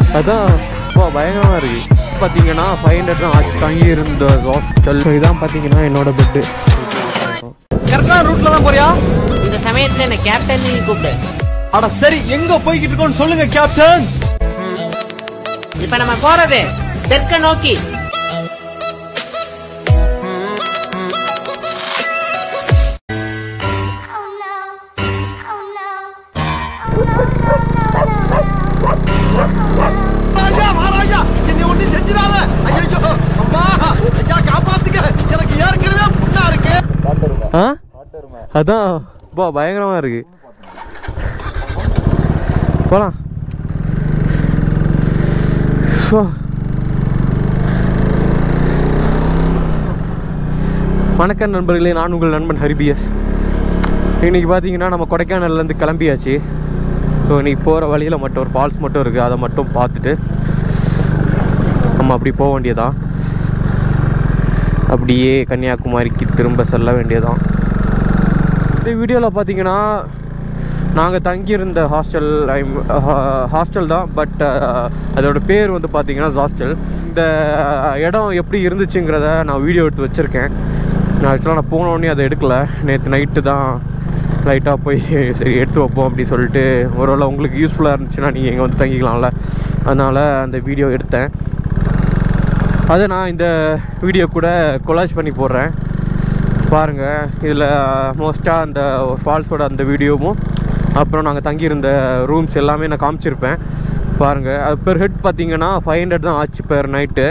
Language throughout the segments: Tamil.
அதான் இப்போ பயங்கரமாக இருக்கு பார்த்தீங்கன்னா ஃபைவ் ஹண்ட்ரட் தான் ஆச்சு தங்கி இருந்த ஹாஸ்டல் இதான் பார்த்தீங்கன்னா என்னோட பெட்டு கரெக்டான ரூட்ல தான் போறியா இந்த சமயத்துல என்ன கேப்டன் நீ கூப்பிடு அட சரி எங்க போய்கிட்டு இருக்கோம்னு சொல்லுங்க கேப்டன் இப்ப நம்ம போறது தெற்க நோக்கி Oh no. Oh no. Oh no, no, no, no. ராஜா மகாராஜா என்னை ஒண்ணு செஞ்சிடாத ஐயோ அம்மா ஐயா காப்பாத்துக்க எனக்கு ஏற்கனவே புண்ணா இருக்கு ஆ அதான் இப்போ பயங்கரமாக இருக்கு போகலாம் ஸோ வணக்கம் நண்பர்களே நான் உங்கள் நண்பன் ஹரிபிஎஸ் இன்றைக்கி பார்த்தீங்கன்னா நம்ம கொடைக்கானல்லேருந்து கிளம்பியாச்சு ஸோ இன்றைக்கி போகிற வழியில் மட்டும் ஒரு ஃபால்ஸ் மட்டும் இருக்குது அதை மட்டும் பார்த்துட்டு நம்ம அப்படி போக வேண்டியதான் அப்படியே கன்னியாகுமரிக்கு திரும்ப செல்ல வேண்டியதான் இந்த வீடியோவில் பார்த்தீங்கன்னா நாங்கள் தங்கியிருந்த ஹாஸ்டல் ஐம் ஹாஸ்டல் தான் பட் அதோட பேர் வந்து பார்த்தீங்கன்னா ஹாஸ்டல் இந்த இடம் எப்படி இருந்துச்சுங்கிறத நான் வீடியோ எடுத்து வச்சுருக்கேன் நான் ஆக்சுவலாக நான் போனோடனே அதை எடுக்கல நேற்று நைட்டு தான் லைட்டாக போய் சரி எடுத்து வைப்போம் அப்படி சொல்லிட்டு ஒருவேளை உங்களுக்கு யூஸ்ஃபுல்லாக இருந்துச்சுன்னா நீங்கள் இங்கே வந்து தங்கிக்கலாம்ல அதனால் அந்த வீடியோ எடுத்தேன் அதை நான் இந்த வீடியோ கூட கொலாஜ் பண்ணி போடுறேன் பாருங்கள் இதில் மோஸ்ட்டாக அந்த ஃபால்ஸோட அந்த வீடியோவும் அப்புறம் நாங்கள் தங்கியிருந்த ரூம்ஸ் எல்லாமே நான் காமிச்சிருப்பேன் பாருங்கள் அது பெர் ஹெட் பார்த்தீங்கன்னா ஃபைவ் ஹண்ட்ரட் தான் ஆச்சு பெர் நைட்டு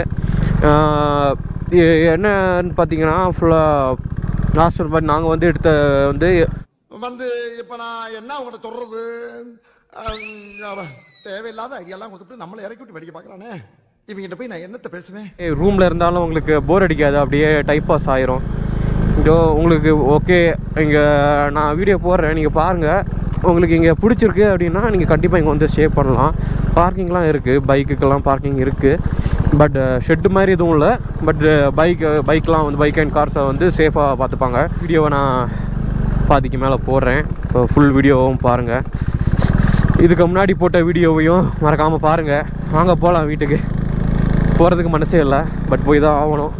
என்னன்னு பார்த்தீங்கன்னா ஃபுல்லாக ஹாஸ்டல் மாதிரி நாங்கள் வந்து எடுத்த வந்து வந்து இப்ப நான் என்ன உங்கள்ட்ட சொல்றது அம், அவ தேவையில்லாத ஐடியாலாம் கொடுத்துட்டு நம்மளை இறக்கி விட்டு வெடிக்க பார்க்கறானே இவங்கிட்ட போய் நான் என்னத்த பேசுவேன் ரூமில் இருந்தாலும் உங்களுக்கு போர் அடிக்காது அப்படியே டைம் பாஸ் ஆயிரும் இதோ உங்களுக்கு ஓகே இங்கே நான் வீடியோ போடுறேன் நீங்கள் பாருங்கள் உங்களுக்கு இங்கே பிடிச்சிருக்கு அப்படின்னா நீங்கள் கண்டிப்பாக இங்கே வந்து ஸ்டே பண்ணலாம் பார்க்கிங்லாம் இருக்குது பைக்குக்கெல்லாம் பார்க்கிங் இருக்குது பட் ஷெட்டு மாதிரி எதுவும் இல்லை பட் பைக் பைக்லாம் வந்து பைக் அண்ட் கார்ஸை வந்து சேஃபாக பார்த்துப்பாங்க வீடியோவை நான் பாதிக்கு மேலே போடுறேன் ஸோ ஃபுல் வீடியோவும் பாருங்கள் இதுக்கு முன்னாடி போட்ட வீடியோவையும் மறக்காமல் பாருங்கள் வாங்க போகலாம் வீட்டுக்கு போகிறதுக்கு மனசே இல்லை பட் போய் தான் ஆகணும்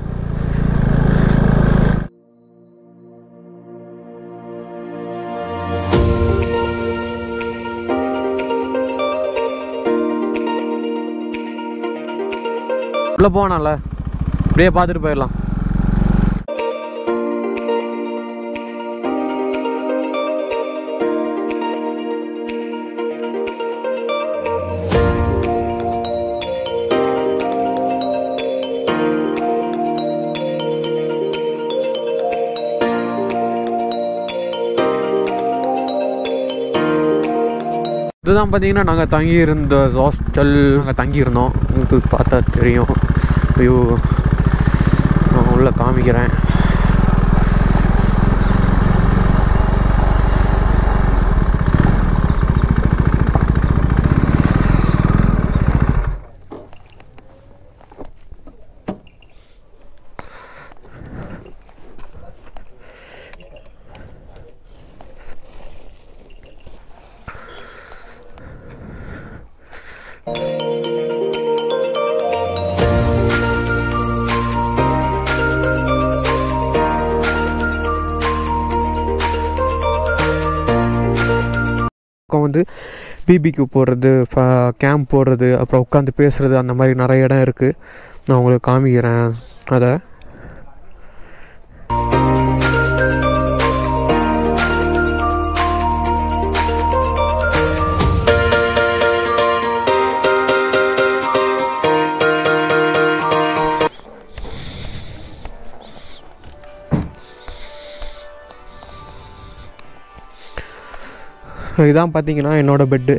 உள்ளே போனால அப்படியே பார்த்துட்டு போயிடலாம் இதுதான் பார்த்தீங்கன்னா நாங்கள் தங்கியிருந்த ஹாஸ்டல் நாங்கள் தங்கியிருந்தோம் உங்களுக்கு பார்த்தா தெரியும் ஐயோ நான் உள்ளே காமிக்கிறேன் பக்கம் வந்து பிபிக்கு போடுறது கேம்ப் போடுறது அப்புறம் உட்காந்து பேசுகிறது அந்த மாதிரி நிறைய இடம் இருக்குது நான் உங்களுக்கு காமிக்கிறேன் அதை இதான் பார்த்தீங்கன்னா என்னோட பெட்டு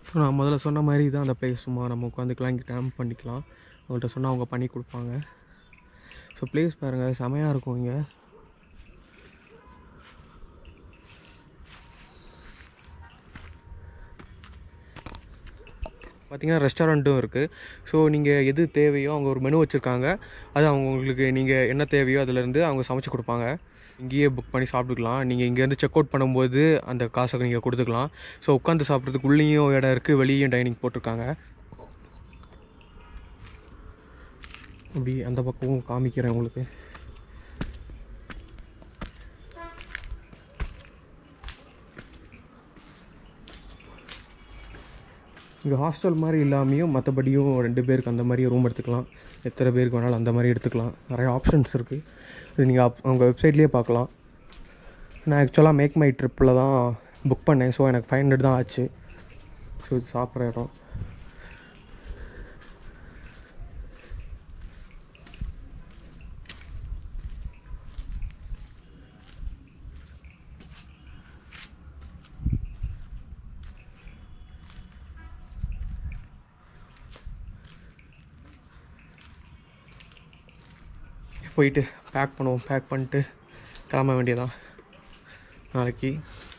ஸோ நான் முதல்ல சொன்ன மாதிரி தான் அந்த பிளேஸ் சும்மா நம்ம உட்காந்துக்கலாம் இங்கே கேம்ப் பண்ணிக்கலாம் அவங்கள்ட்ட சொன்னால் அவங்க பண்ணி கொடுப்பாங்க ஸோ பிளேஸ் பாருங்கள் செமையாக இருக்கும் இங்கே பார்த்தீங்கன்னா ரெஸ்டாரண்ட்டும் இருக்குது ஸோ நீங்கள் எது தேவையோ அவங்க ஒரு மெனு வச்சுருக்காங்க அது அவங்க உங்களுக்கு நீங்கள் என்ன தேவையோ அதுலேருந்து அவங்க சமைச்சு கொடுப்பாங்க இங்கேயே புக் பண்ணி சாப்பிட்டுக்கலாம் நீங்கள் இங்கேருந்து செக் அவுட் பண்ணும்போது அந்த காசை நீங்கள் கொடுத்துக்கலாம் ஸோ உட்காந்து சாப்பிட்றதுக்கு உள்ளேயும் இடம் இருக்குது வெளியும் டைனிங் போட்டிருக்காங்க அப்படி அந்த பக்கமும் காமிக்கிறேன் உங்களுக்கு இங்கே ஹாஸ்டல் மாதிரி இல்லாமையும் மற்றபடியும் ரெண்டு பேருக்கு அந்த மாதிரி ரூம் எடுத்துக்கலாம் எத்தனை பேருக்கு வேணாலும் அந்த மாதிரி எடுத்துக்கலாம் நிறைய ஆப்ஷன்ஸ் இருக்குது இது நீங்கள் அப் அவங்க வெப்சைட்லேயே பார்க்கலாம் நான் ஆக்சுவலாக மேக் மை ட்ரிப்பில் தான் புக் பண்ணேன் ஸோ எனக்கு ஃபைவ் ஹண்ட்ரட் தான் ஆச்சு ஸோ இது சாப்பிட்ற இடம் போயிட்டு பேக் பண்ணுவோம் பேக் பண்ணிட்டு கிளம்ப வேண்டியதான் நாளைக்கு